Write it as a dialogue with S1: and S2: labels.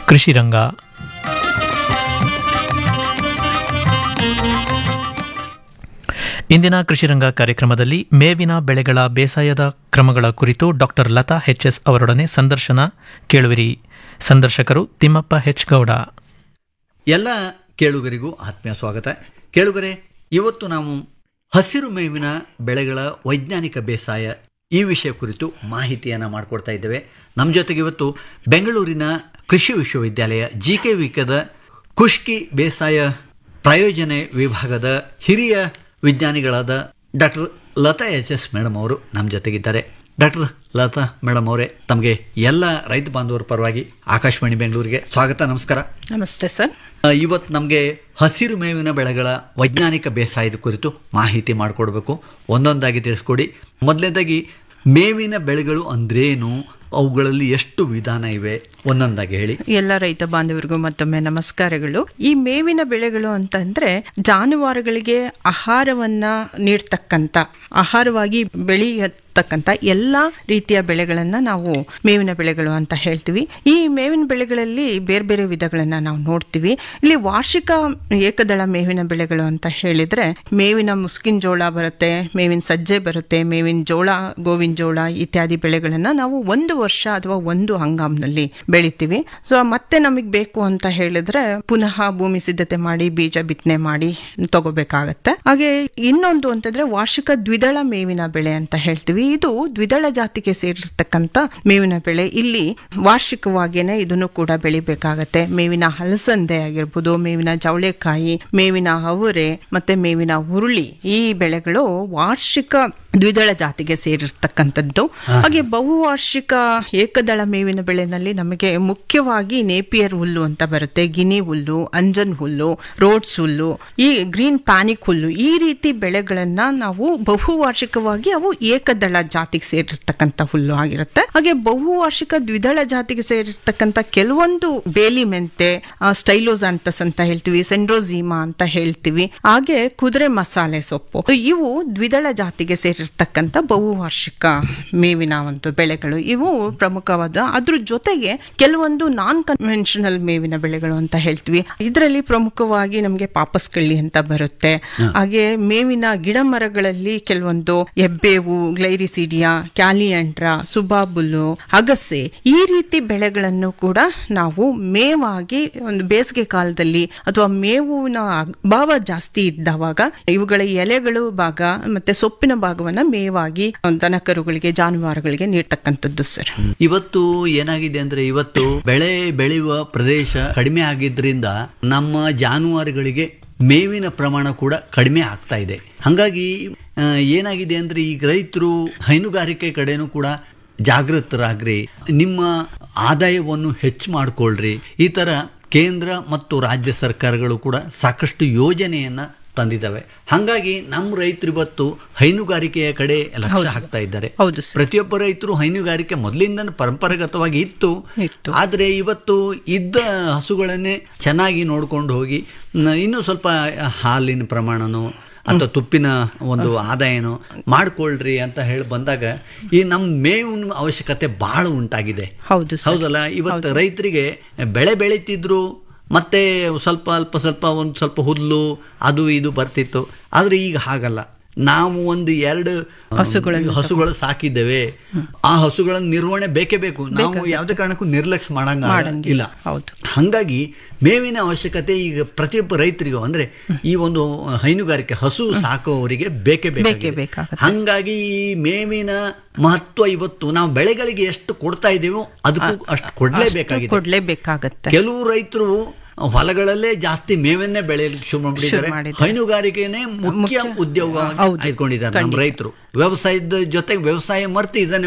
S1: ಕೃಷಿ ರಂಗ ಇಂದಿನ ಕೃಷಿರಂಗ ಕಾರ್ಯಕ್ರಮದಲ್ಲಿ ಮೇವಿನ ಬೆಳೆಗಳ ಬೇಸಾಯದ ಕ್ರಮಗಳ ಕುರಿತು ಡಾಕ್ಟರ್ ಲತಾ ಎಸ್ ಅವರೊಡನೆ ಸಂದರ್ಶನ ಕೇಳುವಿರಿ ಸಂದರ್ಶಕರು ತಿಮ್ಮಪ್ಪ ಹೆಚ್ ಗೌಡ
S2: ಎಲ್ಲ ಕೇಳುಗರಿಗೂ ಆತ್ಮೀಯ ಸ್ವಾಗತ ಕೇಳುಗರೆ ಇವತ್ತು ನಾವು ಹಸಿರು ಮೇವಿನ ಬೆಳೆಗಳ ವೈಜ್ಞಾನಿಕ ಬೇಸಾಯ ಈ ವಿಷಯ ಕುರಿತು ಮಾಹಿತಿಯನ್ನು ಮಾಡಿಕೊಡ್ತಾ ಇದ್ದೇವೆ ನಮ್ಮ ಜೊತೆಗೆ ಇವತ್ತು ಬೆಂಗಳೂರಿನ ಕೃಷಿ ವಿಶ್ವವಿದ್ಯಾಲಯ ಜಿ ಕೆ ವಿಕದ ಕುಷ್ಕಿ ಬೇಸಾಯ ಪ್ರಾಯೋಜನೆ ವಿಭಾಗದ ಹಿರಿಯ ವಿಜ್ಞಾನಿಗಳಾದ doctor Latha H S madam ಅವರು ನಮ್ಮ ಜೊತೆಗಿದ್ದಾರೆ ಡಾಕ್ಟರ್ ಲತಾ ಮೇಡಮ್ ಅವರೇ ತಮಗೆ ಎಲ್ಲ ರೈತ ಬಾಂಧವರ ಪರವಾಗಿ ಆಕಾಶವಾಣಿ ಬೆಂಗಳೂರಿಗೆ ಸ್ವಾಗತ ನಮಸ್ಕಾರ
S3: ನಮಸ್ತೆ ಸರ್
S2: ಇವತ್ತು ನಮಗೆ ಹಸಿರು ಮೇವಿನ ಬೆಳೆಗಳ ವೈಜ್ಞಾನಿಕ ಬೇಸಾಯದ ಕುರಿತು ಮಾಹಿತಿ ಮಾಡಿಕೊಡ್ಬೇಕು ಒಂದೊಂದಾಗಿ ತಿಳಿಸ್ಕೊಡಿ ಮೊದಲನೇದಾಗಿ ಮೇವಿನ ಬೆಳೆಗಳು ಅಂದ್ರೇನು ಅವುಗಳಲ್ಲಿ ಎಷ್ಟು ವಿಧಾನ ಇವೆ ಒಂದೊಂದಾಗಿ ಹೇಳಿ
S3: ಎಲ್ಲ ರೈತ ಬಾಂಧವರಿಗೂ ಮತ್ತೊಮ್ಮೆ ನಮಸ್ಕಾರಗಳು ಈ ಮೇವಿನ ಬೆಳೆಗಳು ಅಂತಂದ್ರೆ ಜಾನುವಾರುಗಳಿಗೆ ಆಹಾರವನ್ನ ನೀಡ್ತಕ್ಕಂತ ಆಹಾರವಾಗಿ ಬೆಳೆಯತಕ್ಕಂತ ಎಲ್ಲಾ ರೀತಿಯ ಬೆಳೆಗಳನ್ನ ನಾವು ಮೇವಿನ ಬೆಳೆಗಳು ಅಂತ ಹೇಳ್ತೀವಿ ಈ ಮೇವಿನ ಬೆಳೆಗಳಲ್ಲಿ ಬೇರೆ ಬೇರೆ ವಿಧಗಳನ್ನ ನಾವು ನೋಡ್ತೀವಿ ಇಲ್ಲಿ ವಾರ್ಷಿಕ ಏಕದಳ ಮೇವಿನ ಬೆಳೆಗಳು ಅಂತ ಹೇಳಿದ್ರೆ ಮೇವಿನ ಮುಸ್ಕಿನ ಜೋಳ ಬರುತ್ತೆ ಮೇವಿನ ಸಜ್ಜೆ ಬರುತ್ತೆ ಮೇವಿನ ಜೋಳ ಗೋವಿನ ಜೋಳ ಇತ್ಯಾದಿ ಬೆಳೆಗಳನ್ನ ನಾವು ಒಂದು ವರ್ಷ ಅಥವಾ ಒಂದು ಹಂಗಾಮ್ನಲ್ಲಿ ಬೆಳಿತೀವಿ ಸೊ ಮತ್ತೆ ನಮಗೆ ಬೇಕು ಅಂತ ಹೇಳಿದ್ರೆ ಪುನಃ ಭೂಮಿ ಸಿದ್ಧತೆ ಮಾಡಿ ಬೀಜ ಬಿತ್ತನೆ ಮಾಡಿ ತಗೋಬೇಕಾಗತ್ತೆ ಹಾಗೆ ಇನ್ನೊಂದು ಅಂತಂದ್ರೆ ವಾರ್ಷಿಕ ದ್ವಿದಳ ಮೇವಿನ ಬೆಳೆ ಅಂತ ಹೇಳ್ತೀವಿ ಇದು ದ್ವಿದಳ ಜಾತಿಗೆ ಸೇರಿರ್ತಕ್ಕಂಥ ಮೇವಿನ ಬೆಳೆ ಇಲ್ಲಿ ವಾರ್ಷಿಕವಾಗೇನೆ ಇದನ್ನು ಕೂಡ ಬೆಳಿಬೇಕಾಗತ್ತೆ ಮೇವಿನ ಹಲಸಂದೆ ಆಗಿರ್ಬೋದು ಮೇವಿನ ಜವಳೆಕಾಯಿ ಮೇವಿನ ಅವರೆ ಮತ್ತೆ ಮೇವಿನ ಹುರುಳಿ ಈ ಬೆಳೆಗಳು ವಾರ್ಷಿಕ ದ್ವಿದಳ ಜಾತಿಗೆ ಸೇರಿರ್ತಕ್ಕಂಥದ್ದು ಹಾಗೆ ಬಹುವಾರ್ಷಿಕ ಏಕದಳ ಮೇವಿನ ಬೆಳೆನಲ್ಲಿ ನಮಗೆ ಮುಖ್ಯವಾಗಿ ನೇಪಿಯರ್ ಹುಲ್ಲು ಅಂತ ಬರುತ್ತೆ ಗಿನಿ ಹುಲ್ಲು ಅಂಜನ್ ಹುಲ್ಲು ರೋಡ್ಸ್ ಹುಲ್ಲು ಈ ಗ್ರೀನ್ ಪ್ಯಾನಿಕ್ ಹುಲ್ಲು ಈ ರೀತಿ ಬೆಳೆಗಳನ್ನ ನಾವು ಬಹುವಾರ್ಷಿಕವಾಗಿ ಅವು ಏಕದಳ ಜಾತಿಗೆ ಸೇರಿರ್ತಕ್ಕಂಥ ಹುಲ್ಲು ಆಗಿರುತ್ತೆ ಹಾಗೆ ಬಹುವಾರ್ಷಿಕ ದ್ವಿದಳ ಜಾತಿಗೆ ಸೇರಿರ್ತಕ್ಕಂಥ ಕೆಲವೊಂದು ಬೇಲಿ ಮೆಂತೆ ಸ್ಟೈಲೋಸ್ ಅಂತಸ್ ಅಂತ ಹೇಳ್ತೀವಿ ಸೆಂಡ್ರೋಝೀಮಾ ಅಂತ ಹೇಳ್ತೀವಿ ಹಾಗೆ ಕುದುರೆ ಮಸಾಲೆ ಸೊಪ್ಪು ಇವು ದ್ವಿದಳ ಜಾತಿಗೆ ಸೇರಿರ್ತಕ್ಕಂಥ ಬಹುವಾರ್ಷಿಕ ಮೇವಿನ ಒಂದು ಬೆಳೆಗಳು ಇವು ಪ್ರಮುಖವಾದ ಅದ್ರ ಜೊತೆಗೆ ಕೆಲವೊಂದು ನಾನ್ ಕನ್ವೆನ್ಷನಲ್ ಮೇವಿನ ಬೆಳೆಗಳು ಅಂತ ಹೇಳ್ತೀವಿ ಇದರಲ್ಲಿ ಪ್ರಮುಖವಾಗಿ ನಮಗೆ ಪಾಪಸ್ಕಳ್ಳಿ ಅಂತ ಬರುತ್ತೆ ಹಾಗೆ ಮೇವಿನ ಗಿಡ ಮರಗಳಲ್ಲಿ ಕೆಲವೊಂದು ಎಬ್ಬೇವು ಗ್ಲೈರಿಸಿಡಿಯಾ ಕ್ಯಾಲಿಯಂಡ್ರಾ ಸುಬಾಬುಲ್ಲು ಅಗಸೆ ಈ ರೀತಿ ಬೆಳೆಗಳನ್ನು ಕೂಡ ನಾವು ಮೇವಾಗಿ ಒಂದು ಬೇಸಿಗೆ ಕಾಲದಲ್ಲಿ ಅಥವಾ ಮೇವಿನ ಅಭಾವ ಜಾಸ್ತಿ ಇದ್ದವಾಗ ಇವುಗಳ ಎಲೆಗಳು ಭಾಗ ಮತ್ತೆ ಸೊಪ್ಪಿನ ಭಾಗವನ್ನ ಮೇವಾಗಿ ದನಕರುಗಳಿಗೆ ಜಾನುವಾರುಗಳಿಗೆ ನೀಡ್ತಕ್ಕಂಥದ್ದು ಸರ್
S2: ಇವತ್ತು ಏನಾಗಿದೆ ಅಂದ್ರೆ ಇವತ್ತು ಬೆಳೆ ಬೆಳೆಯುವ ಪ್ರದೇಶ ಕಡಿಮೆ ಆಗಿದ್ರಿಂದ ನಮ್ಮ ಜಾನುವಾರುಗಳಿಗೆ ಮೇವಿನ ಪ್ರಮಾಣ ಕೂಡ ಕಡಿಮೆ ಆಗ್ತಾ ಇದೆ ಹಾಗಾಗಿ ಆ, ಏನಾಗಿದೆ ಅಂದ್ರೆ ಈಗ ರೈತರು ಹೈನುಗಾರಿಕೆ ಕಡೆನೂ ಕೂಡ ಜಾಗೃತರಾಗ್ರಿ ನಿಮ್ಮ ಆದಾಯವನ್ನು ಹೆಚ್ಚು ಮಾಡ್ಕೊಳ್ರಿ ಈ ತರ ಕೇಂದ್ರ ಮತ್ತು ರಾಜ್ಯ ಸರ್ಕಾರಗಳು ಕೂಡ ಸಾಕಷ್ಟು ಯೋಜನೆಯನ್ನ ತಂದಿದ್ದಾವೆ ಹಾಗಾಗಿ ನಮ್ಮ ರೈತರು ಇವತ್ತು ಹೈನುಗಾರಿಕೆಯ ಕಡೆ ಲಕ್ಷ್ಯ ಹಾಕ್ತಾ ಇದ್ದಾರೆ
S3: ಹೌದು ಸರ್
S2: ಪ್ರತಿಯೊಬ್ಬ ರೈತರು ಹೈನುಗಾರಿಕೆ ಮೊದಲಿಂದ ಪರಂಪರಾಗತವಾಗಿ ಇತ್ತು
S3: ಇತ್ತು.
S2: ಆದರೆ ಇವತ್ತು ಇದ್ದ ಹಸುಗಳನ್ನೇ ಚೆನ್ನಾಗಿ ನೋಡ್ಕೊಂಡು ಹೋಗಿ ನ- ಇನ್ನೂ ಸ್ವಲ್ಪ ಹಾಲಿನ ಪ್ರಮಾಣನೋ ಅಥವಾ ತುಪ್ಪಿನ ಒಂದು ಆದಾಯನೋ ಮಾಡ್ಕೊಳ್ರಿ ಅಂತ ಹೇಳಿ ಬಂದಾಗ ಈ ನಮ್ಮ ಮೇವಿನ ಅವಶ್ಯಕತೆ ಬಹಳ ಉಂಟಾಗಿದೆ
S3: ಹೌದು ಸರ್
S2: ಹೌದಲ್ಲ ಇವತ್ತು ರೈತರಿಗೆ ಬೆಳೆ ಬೆಳೀತಿದ್ರು ಮತ್ತೆ ಸ್ವಲ್ಪ ಅಲ್ಪ ಸ್ವಲ್ಪ ಒಂದು ಸ್ವಲ್ಪ ಹುಲ್ಲು ಅದು ಇದು ಬರ್ತಿತ್ತು ಆದರೆ ಈಗ ಹಾಗಲ್ಲ ನಾವು ಒಂದು ಎರಡು
S3: ಹಸುಗಳನ್ನು
S2: ಹಸುಗಳು ಸಾಕಿದ್ದೇವೆ ಆ ಹಸುಗಳ ನಿರ್ವಹಣೆ ಬೇಕೇ ಬೇಕು ನಾವು ಯಾವುದೇ ಕಾರಣಕ್ಕೂ ನಿರ್ಲಕ್ಷ್ಯ ಮಾಡಂಗ ಇಲ್ಲ
S3: ಹೌದು
S2: ಹಾಗಾಗಿ ಮೇವಿನ ಅವಶ್ಯಕತೆ ಈಗ ಪ್ರತಿಯೊಬ್ಬ ರೈತರಿಗೂ ಅಂದ್ರೆ ಈ ಒಂದು ಹೈನುಗಾರಿಕೆ ಹಸು ಸಾಕುವವರಿಗೆ ಬೇಕೇ
S3: ಬೇಕೇ
S2: ಬೇಕಾಗಿದೆ
S3: ಬೇಕಾಗತ್ತೆ.
S2: ಹಂಗಾಗಿ ಈ ಮೇವಿನ ಮಹತ್ವ ಇವತ್ತು ನಾವು ಬೆಳೆಗಳಿಗೆ ಎಷ್ಟು ಕೊಡ್ತಾ ಇದ್ದೀವೋ ಅದಕ್ಕೂ ಅಷ್ಟು ಕೊಡ್ಲೇಬೇಕಾಗಿದೆ
S3: ಕೊಡ್ಲೇಬೇಕಾಗತ್ತೆ
S2: ಕೆಲವು ರೈತರು ಹೊಲಗಳಲ್ಲೇ ಜಾಸ್ತಿ ಮೇವನ್ನೇ ಬೆಳೆಯಲಿಕ್ಕೆ ಶುರು ಮಾಡಿದ್ದಾರೆ
S3: ಮಾಡಿದ್ದಾರೆ.
S2: ಹೈನುಗಾರಿಕೆನೇ ಮುಖ್ಯ ಉದ್ಯೋಗ
S3: ಹೌದು.
S2: ಆಯ್ಕೊಂಡಿದ್ದಾರೆ ನಮ್ಮ ರೈತರು ವ್ಯವಸಾಯದ ಜೊತೆಗೆ ವ್ಯವಸಾಯ ಮರ್ತಿ ಇದನ್ನೇ